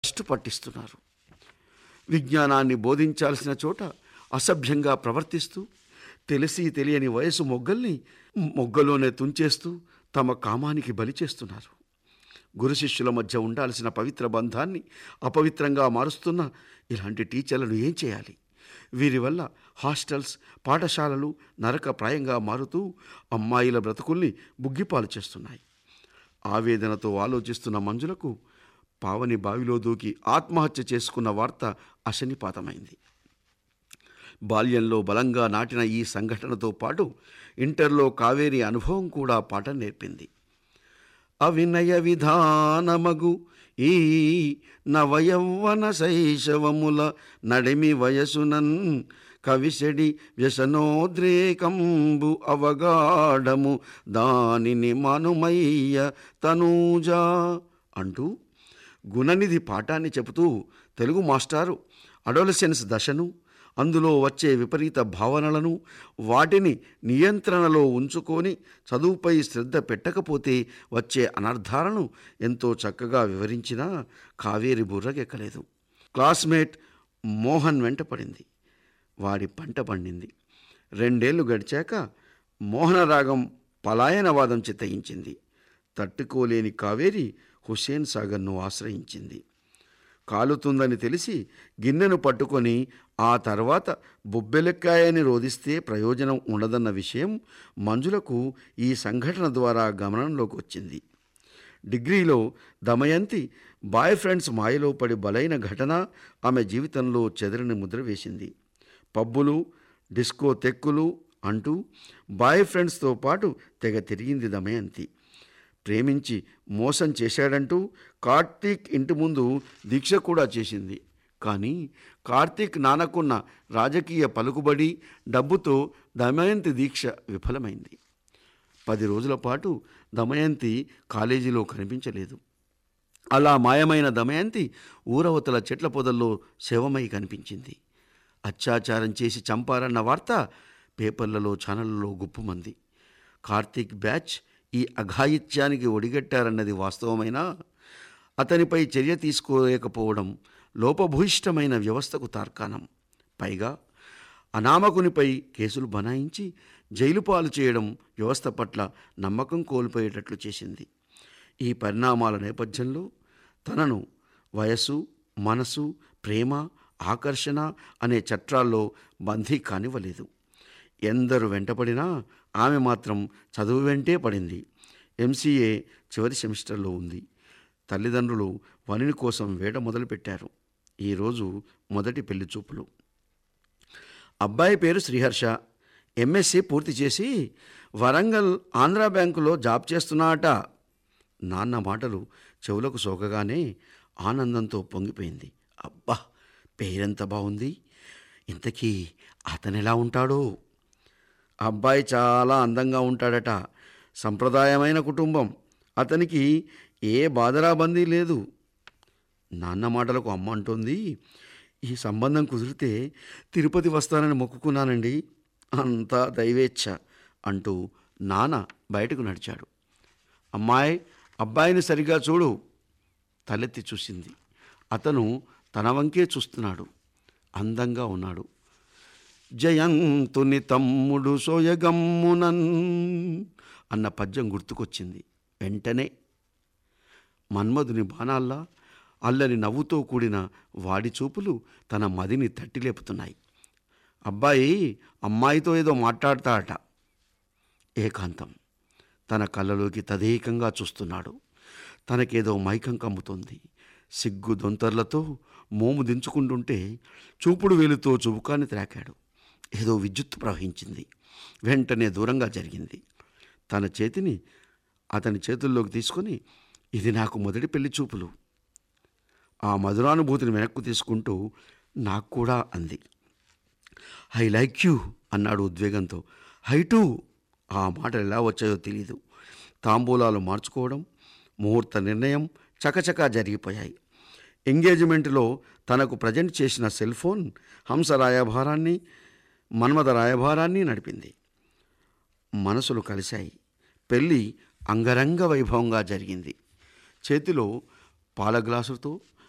భ్రష్టు పట్టిస్తున్నారు విజ్ఞానాన్ని బోధించాల్సిన చోట అసభ్యంగా ప్రవర్తిస్తూ తెలిసి తెలియని వయసు మొగ్గల్ని మొగ్గలోనే తుంచేస్తూ తమ కామానికి బలి చేస్తున్నారు గురు శిష్యుల మధ్య ఉండాల్సిన పవిత్ర బంధాన్ని అపవిత్రంగా మారుస్తున్న ఇలాంటి టీచర్లను ఏం చేయాలి వీరి వల్ల హాస్టల్స్ పాఠశాలలు నరకప్రాయంగా మారుతూ అమ్మాయిల బ్రతుకుల్ని బుగ్గిపాలు చేస్తున్నాయి ఆవేదనతో ఆలోచిస్తున్న మంజులకు పావని బావిలో దూకి ఆత్మహత్య చేసుకున్న వార్త అశనిపాతమైంది బాల్యంలో బలంగా నాటిన ఈ సంఘటనతో పాటు ఇంటర్లో కావేరి అనుభవం కూడా పాఠం నేర్పింది అవినయ విధానమగు ఈ నవయౌవన శైశవముల నడిమి వయసునన్ కవిసెడి వ్యసనోద్రేకంబు అవగాఢము దానిని మనుమయ్య తనూజా అంటూ గుణనిధి పాఠాన్ని చెబుతూ తెలుగు మాస్టారు అడోలసెన్స్ దశను అందులో వచ్చే విపరీత భావనలను వాటిని నియంత్రణలో ఉంచుకొని చదువుపై శ్రద్ధ పెట్టకపోతే వచ్చే అనర్థాలను ఎంతో చక్కగా వివరించినా కావేరి బుర్రకెక్కలేదు క్లాస్మేట్ మోహన్ వెంట పడింది వాడి పంట పండింది రెండేళ్లు గడిచాక మోహనరాగం పలాయనవాదం చిత్తయించింది తట్టుకోలేని కావేరి హుస్సేన్ సాగర్ను ఆశ్రయించింది కాలుతుందని తెలిసి గిన్నెను పట్టుకొని ఆ తర్వాత బొబ్బెలెక్కాయని రోధిస్తే ప్రయోజనం ఉండదన్న విషయం మంజులకు ఈ సంఘటన ద్వారా గమనంలోకి వచ్చింది డిగ్రీలో దమయంతి బాయ్ ఫ్రెండ్స్ మాయలో పడి బలైన ఘటన ఆమె జీవితంలో చెదరని ముద్ర వేసింది పబ్బులు డిస్కో తెక్కులు అంటూ బాయ్ ఫ్రెండ్స్తో పాటు తెగ తిరిగింది దమయంతి ప్రేమించి మోసం చేశాడంటూ కార్తీక్ ఇంటి ముందు దీక్ష కూడా చేసింది కానీ కార్తీక్ నానకున్న రాజకీయ పలుకుబడి డబ్బుతో దమయంతి దీక్ష విఫలమైంది పది రోజుల పాటు దమయంతి కాలేజీలో కనిపించలేదు అలా మాయమైన దమయంతి ఊరవతల చెట్ల పొదల్లో శవమై కనిపించింది అత్యాచారం చేసి చంపారన్న వార్త పేపర్లలో ఛానళ్లలో గుప్పుమంది కార్తీక్ బ్యాచ్ ఈ అఘాయిత్యానికి ఒడిగట్టారన్నది వాస్తవమైనా అతనిపై చర్య తీసుకోలేకపోవడం లోపభూయిష్టమైన వ్యవస్థకు తార్కాణం పైగా అనామకునిపై కేసులు బనాయించి జైలు పాలు చేయడం వ్యవస్థ పట్ల నమ్మకం కోల్పోయేటట్లు చేసింది ఈ పరిణామాల నేపథ్యంలో తనను వయస్సు మనసు ప్రేమ ఆకర్షణ అనే చట్రాల్లో బందీ కానివ్వలేదు ఎందరు వెంటపడినా ఆమె మాత్రం చదువు వెంటే పడింది ఎంసీఏ చివరి సెమిస్టర్లో ఉంది తల్లిదండ్రులు వనిని కోసం వేట మొదలుపెట్టారు ఈరోజు మొదటి పెళ్లి చూపులు అబ్బాయి పేరు శ్రీహర్ష ఎంఎస్సి పూర్తి చేసి వరంగల్ ఆంధ్రా బ్యాంకులో జాబ్ చేస్తున్నాట నాన్న మాటలు చెవులకు సోకగానే ఆనందంతో పొంగిపోయింది అబ్బా పేరెంత బాగుంది ఇంతకీ అతనెలా ఉంటాడో అబ్బాయి చాలా అందంగా ఉంటాడట సంప్రదాయమైన కుటుంబం అతనికి ఏ బాధరాబందీ లేదు నాన్న మాటలకు అమ్మ అంటోంది ఈ సంబంధం కుదిరితే తిరుపతి వస్తానని మొక్కుకున్నానండి అంతా దైవేచ్ఛ అంటూ నాన్న బయటకు నడిచాడు అమ్మాయి అబ్బాయిని సరిగా చూడు తలెత్తి చూసింది అతను తన వంకే చూస్తున్నాడు అందంగా ఉన్నాడు జయంతుని తమ్ముడు సోయగమ్మునన్ అన్న పద్యం గుర్తుకొచ్చింది వెంటనే మన్మధుని బాణాల్లా అల్లని నవ్వుతో కూడిన వాడి చూపులు తన మదిని తట్టిలేపుతున్నాయి అబ్బాయి అమ్మాయితో ఏదో మాట్లాడతాడట ఏకాంతం తన కళ్ళలోకి తదేకంగా చూస్తున్నాడు తనకేదో మైకం కమ్ముతోంది సిగ్గు దొంతర్లతో మోము దించుకుంటుంటే చూపుడు వేలుతో చుబుకాన్ని త్రాకాడు ఏదో విద్యుత్తు ప్రవహించింది వెంటనే దూరంగా జరిగింది తన చేతిని అతని చేతుల్లోకి తీసుకొని ఇది నాకు మొదటి పెళ్లి చూపులు ఆ మధురానుభూతిని వెనక్కు తీసుకుంటూ నాకు కూడా అంది ఐ లైక్ యూ అన్నాడు ఉద్వేగంతో హై టూ ఆ మాటలు ఎలా వచ్చాయో తెలీదు తాంబూలాలు మార్చుకోవడం ముహూర్త నిర్ణయం చకచకా జరిగిపోయాయి ఎంగేజ్మెంట్లో తనకు ప్రజెంట్ చేసిన సెల్ ఫోన్ హంస రాయభారాన్ని మన్మథ రాయభారాన్ని నడిపింది మనసులు కలిశాయి పెళ్ళి అంగరంగ వైభవంగా జరిగింది చేతిలో పాల గ్లాసుతో